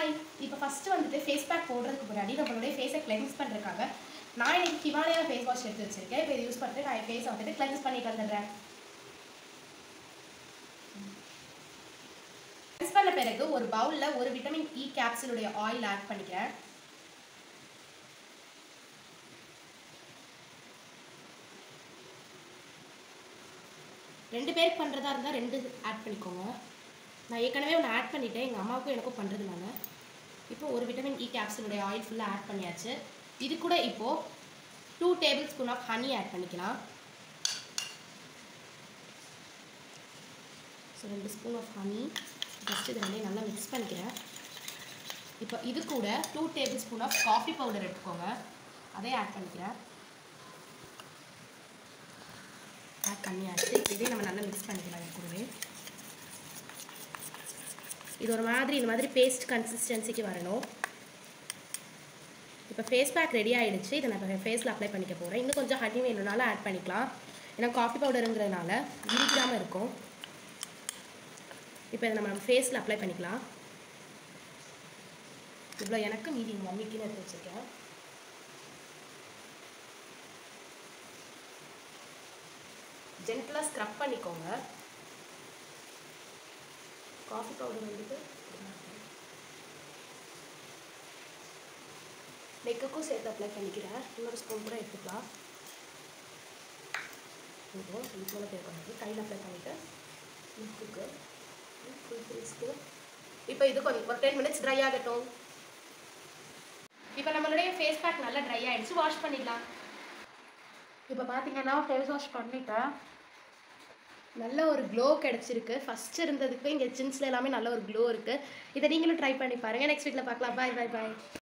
hi இப்போ first வந்துட்டு face pack போடுறதுக்கு முன்னாடி நம்மளுடைய ஃபேஸை கிளென்ஸ் பண்ணுறதுக்காக நான் இன்னைக்கு ஹிமாலயா ஃபேஸ் வாஷ் எடுத்து வச்சிருக்கேன் இப்போ இதை யூஸ் பண்ணிட்டு நான் என் ஃபேஸை வந்துட்டு கிளென்ஸ் பண்ணிட்டு வந்துடுறேன் கிளென்ஸ் பண்ண பிறகு ஒரு பவுலில் ஒரு விட்டமின் இ கேப்சூலுடைய ஆயில் ஆட் பண்ணிக்கிறேன் ரெண்டு பேருக்கு பண்ணுறதா இருந்தால் ரெண்டு ஆட் பண்ணிக்கோங்க நான் ஏற்கனவே ஒன்று ஆட் பண்ணிட்டேன் எங்கள் அம்மாவுக்கும் எனக்கும் பண்ணுறதுனால இப்போ ஒரு விட்டமின் இ கேப்சூலுடைய ஆயில் ஃபுல்லாக ஆட் பண்ணியாச்சு இது கூட இப்போது two tablespoon of honey add பண்ணிக்கலாம் ஸோ ரெண்டு ஸ்பூன் ஆஃப் ஹனி ஃபஸ்ட்டு இது ரெண்டையும் நல்லா மிக்ஸ் பண்ணிக்கிறேன் இப்போ இது கூட two tablespoon of coffee powder எடுத்துக்கோங்க அதையும் ஆட் பண்ணிக்கிறேன் ஆட் பண்ணியாச்சு இதே நம்ம நல்லா மிக்ஸ் பண்ணிக்கலாம் இது கூடவே இது ஒரு மாதிரி இந்த மாதிரி பேஸ்ட் கன்சிஸ்டன்சிக்கு வரணும் இப்போ ஃபேஸ் பேக் ரெடி ஆகிடுச்சு இதை நான் இப்போ ஃபேஸில் அப்ளை பண்ணிக்க போகிறேன் இன்னும் கொஞ்சம் ஹனி வேணும்னாலும் ஆட் பண்ணிக்கலாம் ஏன்னா காஃபி பவுடருங்கிறதுனால இடிக்காமல் இருக்கும் இப்போ இதை நம்ம ஃபேஸில் அப்ளை பண்ணிக்கலாம் இவ்வளோ எனக்கு மீதி எங்கள் மம்மிக்குன்னு எடுத்து வச்சுருக்கேன் ஜென்டலாக ஸ்க்ரப் பண்ணிக்கோங்க காஃபி பவுடர் வந்துட்டு நெக்குக்கும் சேர்த்து அப்ளை பண்ணிக்கிறேன் இன்னொரு ஸ்பூன் கூட எடுத்துக்கலாம் போதும் இதுக்கு மேலே தேவைப்படாது கையில் அப்ளை பண்ணிவிட்டு நெக்குக்கு ஃபுல் ஃபேஸ்க்கு இப்போ இது கொஞ்சம் ஒரு டென் மினிட்ஸ் ட்ரை ஆகட்டும் இப்போ நம்மளுடைய ஃபேஸ் பேக் நல்லா ட்ரை ஆகிடுச்சு வாஷ் பண்ணிடலாம் இப்போ பார்த்தீங்கன்னா ஃபேஸ் வாஷ் பண்ணிட்டேன் நல்ல ஒரு க்ளோ கிடச்சிருக்கு ஃபஸ்ட் இருந்ததுக்கு இங்கே சின்ஸில் எல்லாமே நல்ல ஒரு க்ளோ இருக்குது இதை நீங்களும் ட்ரை பண்ணி பாருங்கள் நெக்ஸ்ட் வீக்கில் பார்க்கலாம் பாய் பாய் பாய்